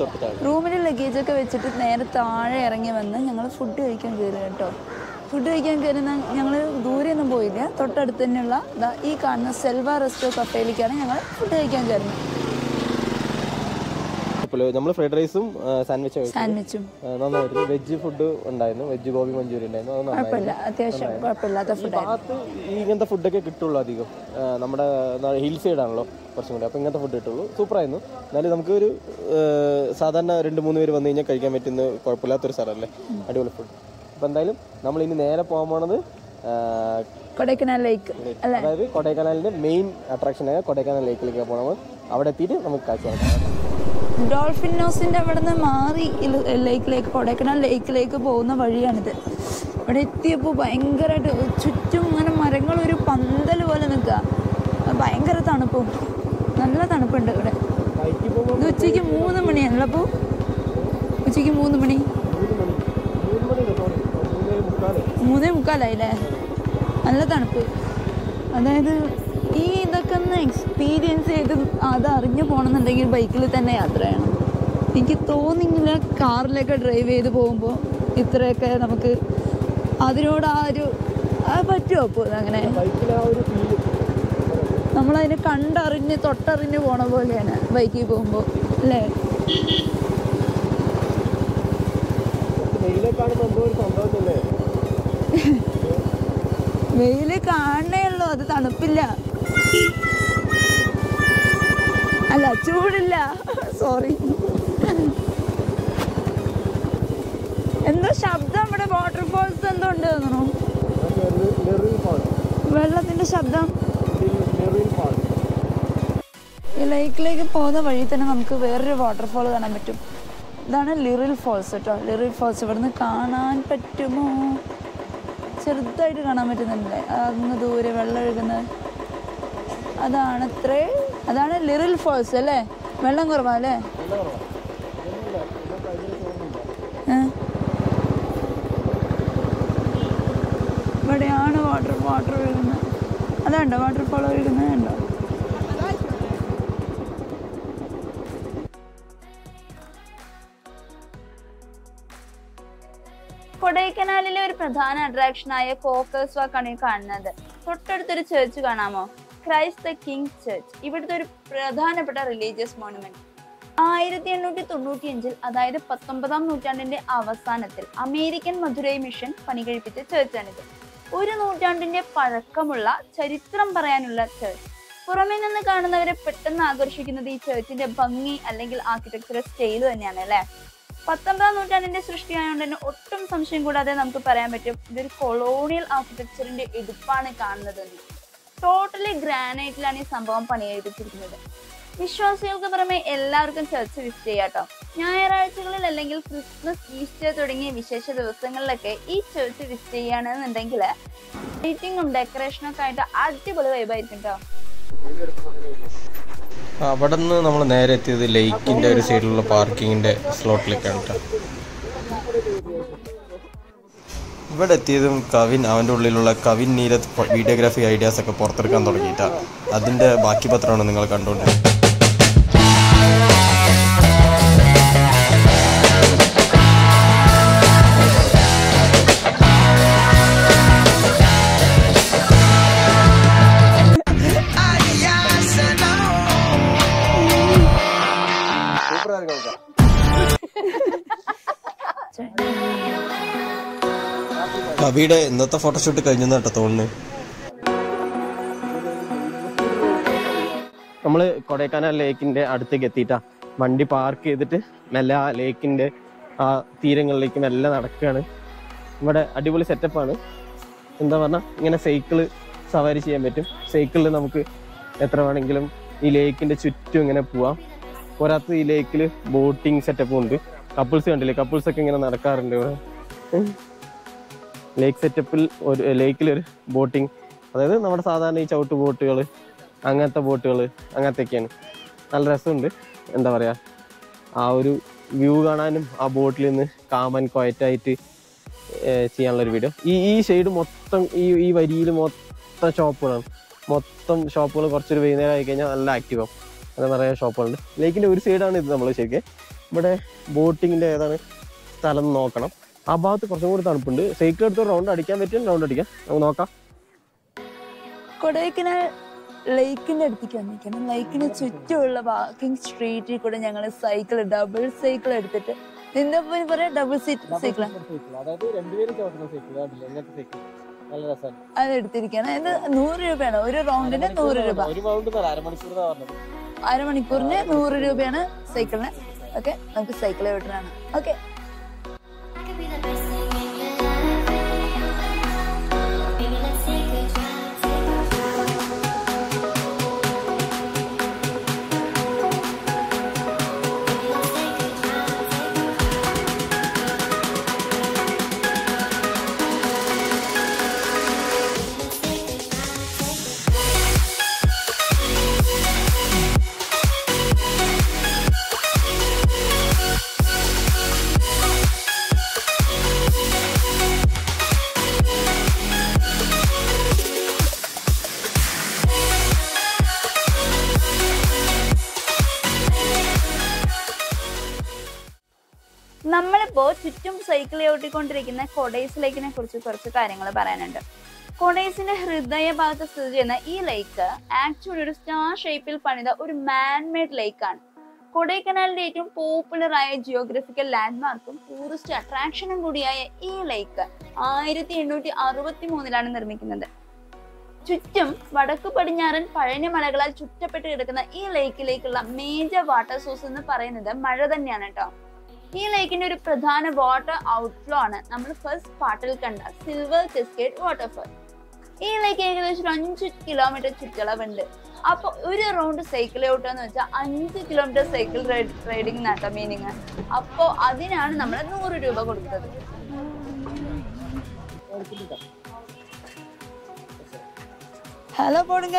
തൊട്ട് താഴെ റൂമിൽ ലഗേജ് ഒക്കെ വെച്ചിട്ട് നേരെ താഴെ ഇറങ്ങി വന്ന് ഞങ്ങൾ ഫുഡ് കഴിക്കാൻ കയറി കേട്ടോ ഫുഡ് കഴിക്കാൻ കയറുന്ന ഞങ്ങൾ ദൂരെ ഒന്നും പോയില്ല തൊട്ടടുത്ത് തന്നെയുള്ള ദാ ഈ കാണുന്ന സെൽവ റെസ്റ്റോ കഫേയിലേക്കാണ് ഞങ്ങൾ ഫുഡ് കഴിക്കാൻ കയറുന്നത് നമ്മൾ ഫ്രൈഡ് റൈസും സാൻഡ്വിച്ചും കഴിച്ചു സാൻഡ്വിച്ചും ആ, നന്നായിരുന്നു വെജ് ഫുഡ് ഉണ്ടായിരുന്നു വെജ് ഗോബി മഞ്ചൂരി ഉണ്ടായിരുന്നു അത് നന്നായിരുന്നു കുഴപ്പമില്ല അത്യാവശ്യം കുഴപ്പമില്ലാത്ത ഫുഡായിരുന്നു ഭാഗത്ത് ഈ ഇങ്ങനത്തെ ഫുഡൊക്കെ കിട്ടുള്ളൂ അധികം ആ, നമ്മുടെ ഹിൽ സൈഡ് ആണല്ലോ കുറച്ചും കൂടി അപ്പോൾ ഇങ്ങനത്തെ ഫുഡ് കിട്ടുള്ളൂ സൂപ്പറായിരുന്നു എന്നാലും നമുക്ക് ഒരു ആ, സാധാരണ രണ്ട് മൂന്ന് പേര് വന്നു കഴിഞ്ഞാൽ കഴിക്കാൻ പറ്റുന്ന കുഴപ്പമില്ലാത്തൊരു സ്ഥലമല്ലേ അടിപൊളി ഫുഡ് അപ്പോൾ എന്തായാലും നമ്മൾ ഇനി നേരെ പോകാൻ പോണത് ആ, കൊടൈക്കനാൽ ലേക്ക് അതായത് കൊടൈക്കനാലിൻ്റെ മെയിൻ അട്രാക്ഷനായ കൊടൈക്കനാൽ ലേക്കിലേക്ക് പോകണം അവിടെ എത്തിയിട്ട് നമുക്ക് കാഴ്ച കാണാം ഡോൾഫിൻ നോസിന്റെ അവിടെ നിന്ന് മാറി ഇല- ലേക്കിലേക്ക് കൊടൈക്കനാൽ ലേക്കിലേക്ക് പോകുന്ന വഴിയാണിത് ഇവിടെ എത്തിയപ്പോൾ ഭയങ്കരമായിട്ട് ചുറ്റും ഇങ്ങനെ മരങ്ങൾ ഒരു പന്തൽ പോലെ നിൽക്കുക ഭയങ്കര തണുപ്പും നല്ല തണുപ്പുണ്ട് ഇവിടെ ബൈക്കിൽ പോകുമ്പോൾ ഇത് ഉച്ചയ്ക്ക് മൂന്ന് മണിയാണല്ലോ അപ്പോൾ ഉച്ചയ്ക്ക് മൂന്ന് മണി മൂന്ന് മണി മൂന്ന് മണി സോറി മൂന്ന് മുക്കാല് മൂന്നേ മുക്കാലായില്ലേ നല്ല തണുപ്പ് അതായത് ഈ ഇതൊക്കെ ഒന്ന് എക്സ്പീരിയൻസ് ചെയ്ത് അത് അറിഞ്ഞു പോകണമെന്നുണ്ടെങ്കിൽ ബൈക്കിൽ തന്നെ യാത്ര ചെയ്യണം എനിക്ക് തോന്നിയില്ല കാറിലൊക്കെ ഡ്രൈവ് ചെയ്ത് പോകുമ്പോൾ ഇത്രയൊക്കെ നമുക്ക് അതിനോട് ആ ഒരു അത് പറ്റുമോ അപ്പോൾ അങ്ങനെ ബൈക്കിൽ ആ ഒരു ഫീല് നമ്മളതിനെ കണ്ടറിഞ്ഞ് തൊട്ടറിഞ്ഞ് പോണ പോലെയാണ് ബൈക്കിൽ പോകുമ്പോൾ അല്ലേ വെയിലെ കാണുമ്പോൾ എന്തോ ഒരു സന്തോഷമല്ലേ വെയിൽ കാണണേ ഉള്ളൂ അത് തണുപ്പില്ല അല്ല ചൂടില്ല സോറി എന്തോ ശബ്ദം ഇവിടെ വാട്ടർഫോൾസ് എന്തോ ഉണ്ട് തോന്നുന്നു നെറിൽ ഫാൾ വെള്ളത്തിന്റെ ശബ്ദം നെറിൽ ഫാൾ ഈ ലേക്കിലേക്ക് പോകുന്ന വഴി തന്നെ നമുക്ക് വേറൊരു വാട്ടർഫോൾ കാണാൻ പറ്റും ഇതാണ് ലിറിൽ ഫോൾസ് കേട്ടോ ലിറിൽ ഫോൾസ് ഇവിടുന്ന് കാണാൻ പറ്റുമോ ചെറുതായിട്ട് കാണാൻ പറ്റുന്നുണ്ടല്ലേ അങ്ങ് ദൂരെ വെള്ളം ഒഴുകുന്നത് അതാണത്രേ അതാണ് ലിറിൽ ഫോൾസ് അല്ലേ വെള്ളം കുറവാ അല്ലേ ഏ? ഇവിടെയാണ് വാട്ടർ വാട്ടർ ഒഴുകുന്നത് അതുണ്ടോ വാട്ടർഫോൾ ഒഴുകുന്നത് ഉണ്ടോ കൊടൈക്കനാലിലെ ഒരു പ്രധാന അട്രാക്ഷനായ കോക്കേഴ്സ് വാക്കാണ് ഈ കാണുന്നത് തൊട്ടടുത്തൊരു ചേർച്ച് കാണാമോ ക്രൈസ്റ്റ് ദ കിങ് ചർച്ച് ഇവിടുത്തെ ഒരു പ്രധാനപ്പെട്ട റിലീജിയസ് മോണുമെന്റ് ആയിരത്തി എണ്ണൂറ്റി തൊണ്ണൂറ്റി അഞ്ചിൽ അതായത് പത്തൊമ്പതാം നൂറ്റാണ്ടിന്റെ അവസാനത്തിൽ അമേരിക്കൻ മധുരൈ മിഷൻ പണികഴിപ്പിച്ച ചേർച്ചാണിത് ഒരു നൂറ്റാണ്ടിന്റെ പഴക്കമുള്ള ചരിത്രം പറയാനുള്ള ചേർച്ച് പുറമേ നിന്ന് കാണുന്നവരെ പെട്ടെന്ന് ആകർഷിക്കുന്നത് ഈ ചേർച്ചിന്റെ ഭംഗി അല്ലെങ്കിൽ ആർക്കിടെക്ചറൽ സ്റ്റൈൽ തന്നെയാണ് അല്ലേ പത്തൊമ്പതാം നൂറ്റാണ്ടിന്റെ സൃഷ്ടിയായതുകൊണ്ട് തന്നെ ഒട്ടും സംശയം കൂടാതെ നമുക്ക് പറയാൻ പറ്റും ഇതൊരു കൊളോണിയൽ ആർക്കിടെക്ചറിന്റെ എടുപ്പാണ് കാണുന്നത് ടോട്ടലി ഗ്രാനൈറ്റിലാണ് ഈ സംഭവം പണിയെടുത്തിരിക്കുന്നത് വിശ്വാസികൾക്ക് പുറമെ എല്ലാവർക്കും ചർച്ച് വിസിറ്റ് ചെയ്യാട്ടോ ഞായറാഴ്ചകളിൽ അല്ലെങ്കിൽ ക്രിസ്മസ് ഈസ്റ്റർ തുടങ്ങിയ വിശേഷ ദിവസങ്ങളിലൊക്കെ ഈ ചർച്ച് വിസിറ്റ് ചെയ്യുകയാണെന്നുണ്ടെങ്കിൽ ലൈറ്റിങ്ങും ഡെക്കറേഷനും ഒക്കെ ആയിട്ട് അടിപൊളി വൈബായിരിക്കും കേട്ടോ അവിടെ നിന്ന് നമ്മൾ നേരെ എത്തിയത് ലേക്കിന്റെ ഒരു സൈഡിലുള്ള പാർക്കിങ്ങിന്റെ സ്ലോട്ടിലേക്കാണ് കേട്ടോ ഇവിടെ എത്തിയതും കവിൻ അവൻ്റെ ഉള്ളിലുള്ള കവിൻ നീരത് വീഡിയോഗ്രാഫി ഐഡിയാസ് ഒക്കെ പുറത്തെടുക്കാൻ തുടങ്ങിയിട്ടാ അതിന്റെ ബാക്കി പത്രമാണ് നിങ്ങൾ കണ്ടുകൊണ്ടിരുന്നത് കവിയുടെ ഇന്നത്തെ ഫോട്ടോഷൂട്ട് കഴിഞ്ഞു കേട്ടോ തോന്നുന്നു നമ്മൾ കൊടൈക്കനാൽ ലേക്കിന്റെ അടുത്തേക്ക് എത്തിയിട്ടാ വണ്ടി പാർക്ക് ചെയ്തിട്ട് മെല്ലെ ആ ലേക്കിന്റെ ആ തീരങ്ങളിലേക്ക് മെല്ലെ നടക്കുകയാണ് ഇവിടെ അടിപൊളി സെറ്റപ്പാണ് എന്താ പറഞ്ഞാൽ ഇങ്ങനെ സൈക്കിള് സവാരി ചെയ്യാൻ പറ്റും സൈക്കിളിൽ നമുക്ക് എത്ര വേണമെങ്കിലും ഈ ലേക്കിന്റെ ചുറ്റും ഇങ്ങനെ പോവാം പോരാത്ത ഈ ലേക്കിൽ ബോട്ടിംഗ് സെറ്റപ്പും ഉണ്ട് കപ്പിൾസ് കണ്ടില്ലേ കപ്പിൾസ് ഒക്കെ ഇങ്ങനെ നടക്കാറുണ്ട് ഇവിടെ ലേക്ക് സെറ്റപ്പിൽ ഒരു ലേക്കിൽ ഒരു ബോട്ടിംഗ് അതായത് നമ്മുടെ സാധാരണ ഈ ചവിട്ട് ബോട്ടുകൾ അങ്ങനത്തെ ബോട്ടുകൾ അങ്ങനത്തെയൊക്കെയാണ് നല്ല രസമുണ്ട് എന്താ പറയുക ആ ഒരു വ്യൂ കാണാനും ആ ബോട്ടിൽ നിന്ന് കാമൻ ക്വയറ്റായിട്ട് ചെയ്യാനുള്ള ഒരു വീഡിയോ ഈ ഈ സൈഡ് മൊത്തം ഈ ഈ വരിയിൽ മൊത്തം ഷോപ്പുകളാണ് മൊത്തം ഷോപ്പുകൾ കുറച്ചൊരു വൈകുന്നേരം ആയി കഴിഞ്ഞാൽ നല്ല ആക്റ്റീവ് ആവും അങ്ങനെ നിറയെ ഷോപ്പുകളുണ്ട് ലേക്കിൻ്റെ ഒരു സൈഡാണ് ഇത് നമ്മൾ ശരിക്കും ഇവിടെ ബോട്ടിങ്ങിൻ്റെ ഏതാണ് സ്ഥലം എന്ന് നോക്കണം ആ ഭാഗത്ത് കുറച്ചും കൂടി തണുപ്പുണ്ട് സൈക്കിൾ എടുത്ത് റൗണ്ട് അടിക്കാൻ പറ്റും റൗണ്ട് അടിക്കാം നമുക്ക് നോക്കാം കൊടൈക്കനാൽ ലേക്കിന്റെ അടുത്തേക്ക് വന്നിരിക്കണം ലേക്കിന് ചുറ്റുമുള്ള വാക്കിംഗ് സ്ട്രീറ്റിൽ കൂടെ ഞങ്ങൾ സൈക്കിൾ ഡബിൾ സൈക്കിൾ എടുത്തിട്ട് നിന്റെ പറയാ ഡബിൾ സീറ്റ് സൈക്കിൾ അതായത് രണ്ടുപേരും ചവിട്ടുന്ന സൈക്കിൾ എങ്ങനത്തെ സൈക്കിൾ നല്ല രസമാണ് അത് എടുത്തിരിക്കണം ഇത് നൂറ് രൂപയാണ് ഒരു റൗണ്ടിന് നൂറ് രൂപ ഒരു റൗണ്ട് അരമണിക്കൂർ പറഞ്ഞത് അരമണിക്കൂറിന് നൂറ് രൂപയാണ് സൈക്കിളിന് ഓക്കെ നമുക്ക് സൈക്കിൾ ഓട്ടറാണ് okay I could be the best thing in your life. Baby, let's take a drive, take a drive. Baby, let's take a drive, take a Let's take a drive, take a നമ്മളിപ്പോ ചുറ്റും cycle ഓട്ടിക്കൊണ്ടിരിക്കുന്ന കൊടൈസ് ലേക്കിനെ കുറിച്ച് കുറച്ച് കാര്യങ്ങൾ പറയാനുണ്ട് കൊടൈസിന്റെ ഹൃദയ ഭാഗത്ത് സ്ഥിതി ചെയ്യുന്ന ഈ ലേക്ക് ആക്ച്വലി ഒരു സ്റ്റാർ ഷേപ്പിൽ പണിത ഒരു മാൻമേഡ് ലേക്കാണ് കൊടൈക്കനാലിന്റെ ഏറ്റവും പോപ്പുലർ ആയ ജിയോഗ്രഫിക്കൽ ലാൻഡ്മാർക്കും ടൂറിസ്റ്റ് അട്രാക്ഷനും കൂടിയായ ഈ ലേക്ക് ആയിരത്തി എണ്ണൂറ്റി അറുപത്തി മൂന്നിലാണ് നിർമ്മിക്കുന്നത് ചുറ്റും വടക്കു പടിഞ്ഞാറൻ പഴനി മലകളാൽ ചുറ്റപ്പെട്ട് കിടക്കുന്ന ഈ ലേക്കിലേക്കുള്ള മേജർ വാട്ടർ സോഴ്സ് എന്ന് പറയുന്നത് മഴ തന്നെയാണ് കേട്ടോ ഈ ലേക്കിന്റെ ഒരു പ്രധാന വാട്ടർ ഔട്ട്ഫ്ലോ ആണ് നമ്മൾ ഫസ്റ്റ് പാർട്ടിൽ കണ്ട സിൽവർ കെസ്കേഡ് വാട്ടർഫാൾ ഈ ലേക്ക് ഏകദേശം ഒരു അഞ്ച് കിലോമീറ്റർ ചുറ്റളവുണ്ട് അപ്പൊ ഒരു റൗണ്ട് സൈക്കിൾ ഓട്ടാന്ന് വെച്ചാൽ അഞ്ച് കിലോമീറ്റർ സൈക്കിൾ റൈഡിങ് എന്നാട്ടോ മീനിങ് അപ്പോ അതിനാണ് നമ്മൾ നൂറ് രൂപ കൊടുത്തത് ഹലോ പോടുங்க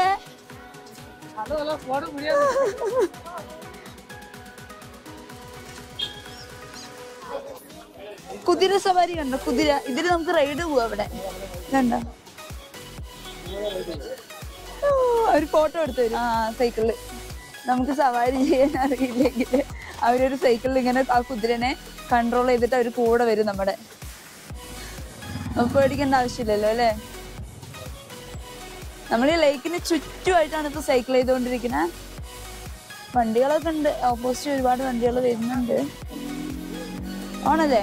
കുതിര സവാരി കണ്ടോ കുതിര ഇതിൽ നമുക്ക് റൈഡ് പോവാ അവിടെ കണ്ടോ ഓ, ഒരു ഫോട്ടോ എടുത്തു തരും ആ സൈക്കിളില് നമുക്ക് സവാരി ചെയ്യാൻ അറിയില്ലെങ്കിൽ അവരൊരു സൈക്കിളിൽ ഇങ്ങനെ ആ കുതിരനെ കൺട്രോൾ ചെയ്തിട്ട് അവർ കൂടെ വരും നമ്മുടെ നമുക്ക് പേടിക്കേണ്ട ആവശ്യമില്ലല്ലോ അല്ലേ നമ്മൾ ഈ ലേക്കിന് ചുറ്റുമായിട്ടാണ് ഇപ്പൊ സൈക്കിൾ ചെയ്തുകൊണ്ടിരിക്കുന്നത് വണ്ടികളൊക്കെ ഉണ്ട് ഓപ്പോസിറ്റ് ഒരുപാട് വണ്ടികൾ വരുന്നുണ്ട് ആണല്ലേ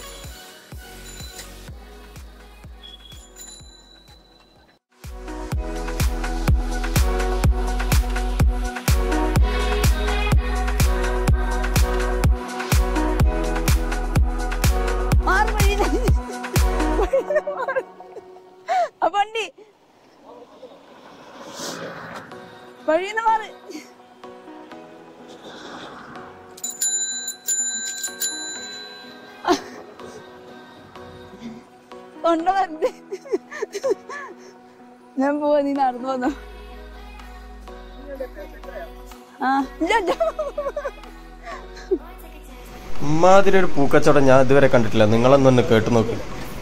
മാറ് വഴീന്ന്. വഴീന്ന് മാറ്. ആ വണ്ടി വഴിന്ന് മാറി തൊണ്ട വരണ്ട് ഞാൻ പോവാ നീ നടന്നു വന്നോ ആ ഇല്ല, ഇല്ല. ഇമാതിരി ഒരു പൂക്കച്ചവടം ഞാൻ ഇതുവരെ കണ്ടിട്ടില്ല നിങ്ങളൊന്നൊന്ന് കേട്ടു നോക്ക്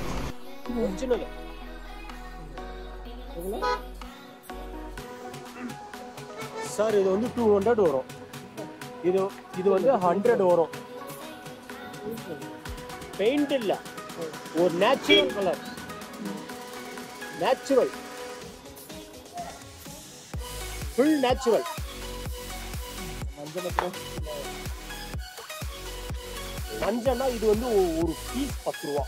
சார் இது வந்து டூ ஹண்ட்ரட் வரும் இது இது வந்து ஹண்ட்ரட் வரும் பெயிண்ட் இல்ல ஒரு natural colour natural full natural மஞ்சள்னா இது வந்து ஒ- ஒரு பீஸ் பத்து ரூபா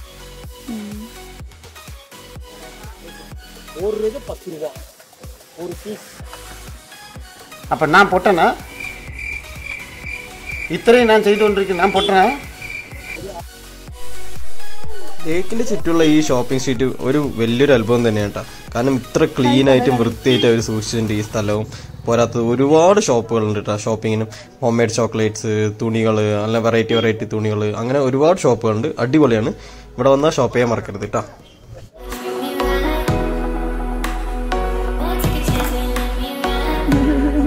ஒரு இது பத்து ரூபா ஒரு பீஸ் അപ്പം ഞാൻ പൊട്ടനാ ഇത്രയും ഞാൻ ചെയ്തുകൊണ്ടിരിക്കുന്നു ഞാൻ പൊട്ടനാ ലേക്കിന്റെ ചുറ്റുള്ള ഈ ഷോപ്പിംഗ് സ്ട്രീറ്റ് ഒരു വലിയൊരു അത്ഭുതം തന്നെയാണ് കേട്ടോ കാരണം ഇത്ര ക്ലീൻ ആയിട്ടും വൃത്തിയായിട്ട് അവർ സൂക്ഷിച്ചിട്ടുണ്ട് ഈ സ്ഥലവും പോരാത്തത് ഒരുപാട് ഷോപ്പുകളുണ്ട് കേട്ടോ ഷോപ്പിങ്ങിനും ഹോം മെയ്ഡ് ചോക്ലേറ്റ്സ് തുണികൾ നല്ല വെറൈറ്റി വെറൈറ്റി തുണികൾ അങ്ങനെ ഒരുപാട് ഷോപ്പുകളുണ്ട് അടിപൊളിയാണ് ഇവിടെ വന്നാൽ ഷോപ്പ് ചെയ്യാൻ മറക്കരുത് കേട്ടോ Won't take a chance and let me ride.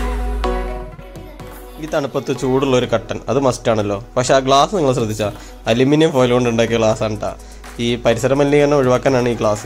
ഈ തണുപ്പത്ത് ചൂടുള്ള ഒരു കട്ടൻ അത് മസ്റ്റ് ആണല്ലോ പക്ഷെ ആ ഗ്ലാസ് നിങ്ങൾ ശ്രദ്ധിച്ചാ അലുമിനിയം ഫോയിൽ കൊണ്ട് ഉണ്ടാക്കിയ ഗ്ലാസ് ആണ് കേട്ടോ ഈ പരിസര മലിനീകരണം ഒഴിവാക്കാനാണ് ഈ ഗ്ലാസ്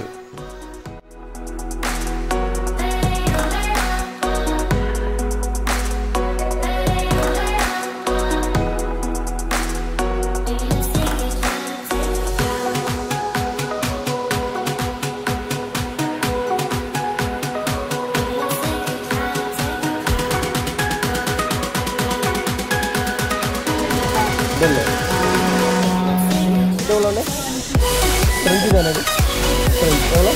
ഇതല്ലേ ഇതെവളാണ് ഫ്രഞ്ച് താനത് ഫ്രഞ്ച് എവളോ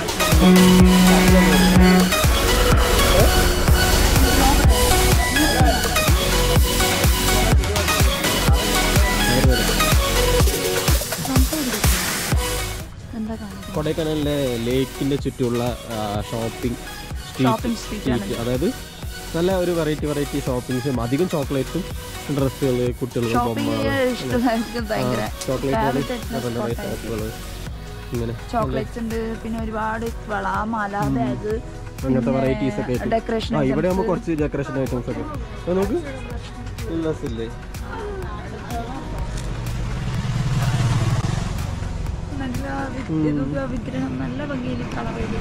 എന്താ കാണിക്കുന്നത് കൊടൈക്കനാലിലെ ലേക്കിന്റെ ചുറ്റുമുള്ള ഷോപ്പിംഗ് Shopping street ആണ്. അതായത് നല്ല ഒരു വെറൈറ്റി വെറൈറ്റി ഷോപ്പിംഗ്സും അധികം ചോക്ലേറ്റ്സും ഡ്രസ്സുകൾ കുട്ടികൾക്ക് ഷോപ്പിംഗ് ഇഷ്ടമായിരിക്കും ഭയങ്കര ചോക്ലേറ്റ് Favorite ഷോപ്പുകൾ ഇങ്ങനെ ചോക്ലേറ്റ്സ് ഉണ്ട് പിന്നെ ഒരുപാട് വള മാല ബാഗ് അങ്ങനത്തെ വെറൈറ്റീസ് ഒക്കെ ആയിട്ട്. ഡെക്കറേഷൻ ആ ഇവിടെ ആകുമ്പോൾ കുറച്ച് ഡെക്കറേഷൻ ഐറ്റംസ് ഒക്കെ അത് നോക്ക് ഉല്ലാസില്ലേ നല്ല വിഗ്രഹം വിഗ്രഹം നല്ല ഭംഗിയിൽ കളർ ചെയ്തു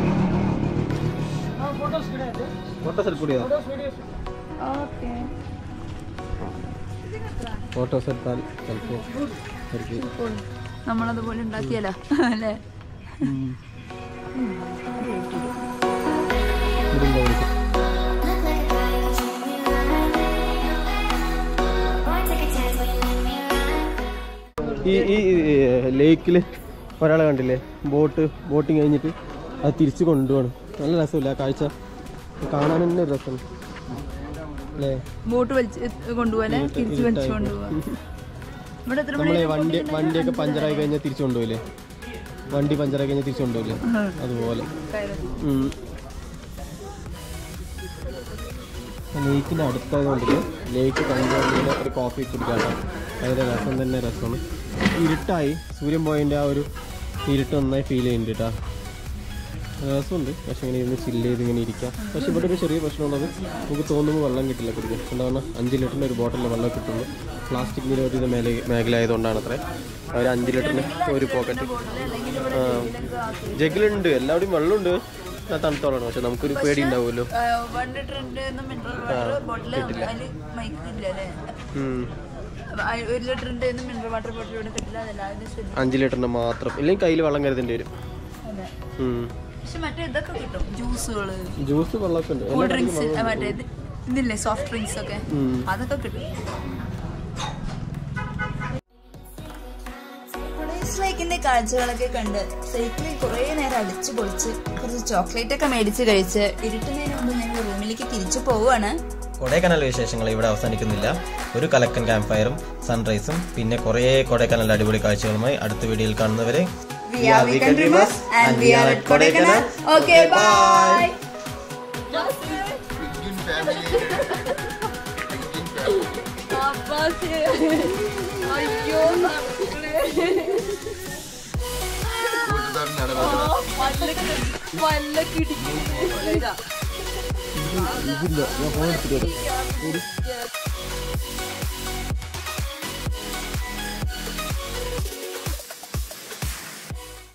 ഫോട്ടോസ് എടുക്കൂടിയതാ ഓക്കെ ഫോട്ടോസ് എടുത്താൽ ചിലപ്പോൾ നമ്മളതുപോലെ ഉണ്ടാക്കിയല്ലോ അല്ലേ Look like a kite, you show me right. Boy, take a chance, will you let me ride? ഈ ഈ ലേക്കിൽ ഒരാളെ കണ്ടില്ലേ ബോട്ട് ബോട്ടിങ് കഴിഞ്ഞിട്ട് അത് തിരിച്ച് കൊണ്ടുപോകണം നല്ല രസമില്ല ആ കാഴ്ച കാണാൻ തന്നെ ഒരു രസം അല്ലേ ബോട്ട് വലിച്ച് കൊണ്ടുപോലെ തിരിച്ച് വലിച്ചു കൊണ്ടുപോവാ ഇവിടെ എത്ര മണി നമ്മളെ വണ്ടി വണ്ടിയൊക്കെ പഞ്ചറായി കഴിഞ്ഞാൽ തിരിച്ചു കൊണ്ടുപോയില്ലേ വണ്ടി പഞ്ചറായി കഴിഞ്ഞാൽ തിരിച്ചു കൊണ്ടുപോയില്ലേ അതുപോലെ ഉം. ലേക്കിൻ്റെ അടുത്തായതുകൊണ്ട് ലേക്ക് കണ്ടുകൊണ്ട് ഒരു കോഫി കുടിക്കാട്ടോ അതിൻ്റെ രസം തന്നെ രസമാണ് ഇരുട്ടായി സൂര്യൻ പോയതിൻ്റെ ആ ഒരു ഇരുട്ട് നന്നായി ഫീൽ ചെയ്യുന്നുണ്ട് കേട്ടോ രസമുണ്ട് പക്ഷെ ഇങ്ങനെ ഇരുന്ന് ചില്ല് ചെയ്ത് ഇങ്ങനെ ഇരിക്കാം പക്ഷെ ഇവിടെ ഒരു ചെറിയ പ്രശ്നമുള്ളത് നമുക്ക് തോന്നുമ്പോൾ വെള്ളം കിട്ടില്ല കുടിക്കാൻ എന്താ പറഞ്ഞാൽ അഞ്ച് ലിറ്ററിൻ്റെ ഒരു ബോട്ടിലിൽ വെള്ളം കിട്ടുള്ളൂ പ്ലാസ്റ്റിക് നിരോധിത മേല മേഖല ആയതുകൊണ്ടാണ് അത്രേ അവർ അഞ്ച് ലിറ്ററിന് ഒരു പോക്കറ്റ് ജഗിലുണ്ട് എല്ലാവിടെയും വെള്ളമുണ്ട് ആ തണുത്തോളാണ് പക്ഷെ നമുക്കൊരു പേടി ഉണ്ടാവുമല്ലോ വൺ ലിറ്റർ ഉണ്ട് മിനറൽ വാട്ടർ ബോട്ടിൽ അതിൽ മൈക്ക് ഇല്ല അല്ലേ ഉം. ആ, ഒരു ലിറ്റർ ഉണ്ട് മിനറൽ വാട്ടർ ബോട്ടിൽ ഇവിടെ കിട്ടില്ല അതല്ല അതിന് ശരി അഞ്ച് ലിറ്ററിന് മാത്രം ഇല്ലെങ്കിൽ കയ്യിൽ വെള്ളം കരുതേണ്ടി വരും അതെ ഉം. പക്ഷെ മറ്റേ ഇതൊക്കെ കിട്ടും ജ്യൂസുകള് ജ്യൂസ് വെള്ളമൊക്കെ ഉണ്ട് കൂൾ ഡ്രിങ്ക്സ് മറ്റേ ഇത് ഇതില്ലേ സോഫ്റ്റ് ഡ്രിങ്ക്സ് ഒക്കെ ഉം. അതൊക്കെ കിട്ടും ലേക്കിന്റെ കാഴ്ചകളൊക്കെ കണ്ട് സൈക്കിളിൽ കുറേ നേരം അടിച്ചു പൊളിച്ച് കുറച്ച് ചോക്ലേറ്റ് ഒക്കെ മേടിച്ച് കഴിച്ച് ഇരുട്ടുന്നതിന് മുമ്പ് ഞങ്ങൾ റൂമിലേക്ക് തിരിച്ചു പോവുകയാണ് കൊടൈക്കനാൽ വിശേഷങ്ങൾ ഇവിടെ അവസാനിക്കുന്നില്ല ഒരു കലക്കൻ ക്യാമ്പ് ഫയറും സൺറൈസും പിന്നെ കുറേ കൊടൈക്കനാൽ അടിപൊളി കാഴ്ചകളുമായി അടുത്ത വീഡിയോയിൽ കാണുന്നവരെ We are weekend dreamers and we are at Kodaikanal. Okay, bye. അയ്യോ വല്ല കിടിക്കില്ല ഇതില്ല ഞാൻ ഫോൺ എടുത്തിട്ട് വരാം.